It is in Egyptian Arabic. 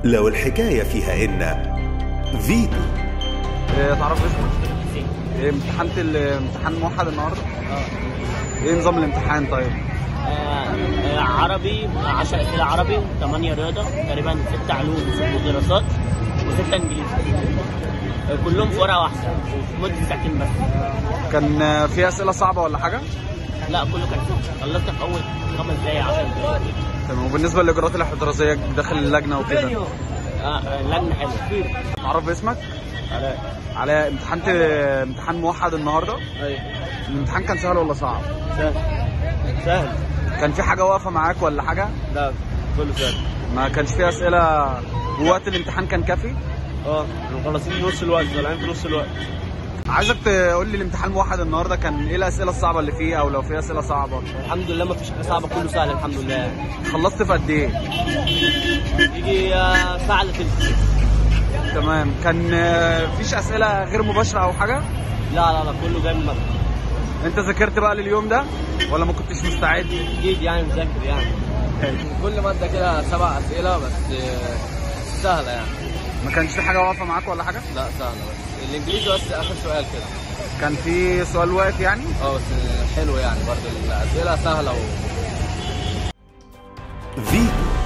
لو الحكاية فيها إن فيتو إيه، تعرف اسمك؟ ايه امتحنت الامتحان موحد النهارده؟ ايه نظام الامتحان طيب؟ آه، آه، عربي 10 اسئله عربي 8 رياضه تقريبا 6 علوم و6 دراسات و6 انجليزي آه، كلهم في ورقه واحده وفي مده ساعتين بس كان آه، في اسئله صعبه ولا حاجه؟ لا كله كان سهل. خلصت في اول خمس دقايق 10 دقايق تمام وبالنسبه للاجراءات الاحترازيه داخل اللجنه وكده آه، آه، لجنه حلوه تعرف اسمك؟ علاء على امتحنت آه، امتحان موحد النهارده ايوه الامتحان كان سهل ولا صعب؟ سهل سهل كان في حاجه واقفه معاك ولا حاجه؟ لا كله سهل ما كانش في اسئله ووقت الامتحان كان كافي؟ اه مخلصين نص الوقت طالعين في نص الوقت عايزك تقول لي الامتحان موحد النهارده كان ايه الاسئله الصعبه اللي فيه او لو في اسئله صعبه الحمد لله ما فيش حاجه صعبه كله سهل الحمد لله خلصت في قد ايه؟ يجي آه، ساعه الا تلت تمام كان آه، فيش اسئله غير مباشره او حاجه؟ لا لا لا كله جاي من المكتب انت ذاكرت بقى لليوم ده ولا ما كنتش مستعد؟ جديد يعني مذاكر يعني كل مادة كده سبع أسئلة بس آه، سهلة يعني ما كانش في حاجه واقفه معاك ولا حاجه؟ لا سهلة بس الإنجليزي بس آخر سؤال كده كان في سؤال واقف يعني؟ اه بس حلو يعني برضه الأسئلة سهلة و... فيتو